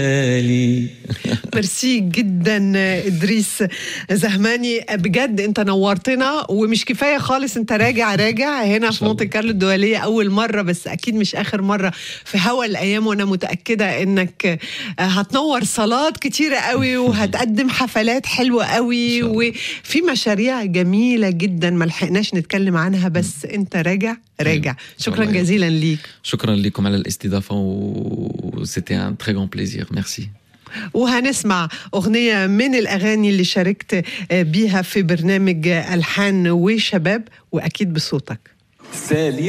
لي ميرسي جدا ادريس زهماني بجد انت نورتنا ومش كفايه خالص انت راجع راجع هنا في مونte كارلو الدوليه اول مره بس اكيد مش اخر مره في هوا الايام وانا متاكده انك هتنور صالات كتيره قوي وهتقدم حفلات حلوه قوي وفي مشاريع جميله جدا ما لحقناش نتكلم عنها بس انت راجع راجع شكرا جزيلا ليك شكرا لكم على الاستضافه وسيتي ان تري غون بليزير ميرسي وهنسمع أغنية من الأغاني اللي شاركت بيها في برنامج ألحان وشباب وأكيد بصوتك سالي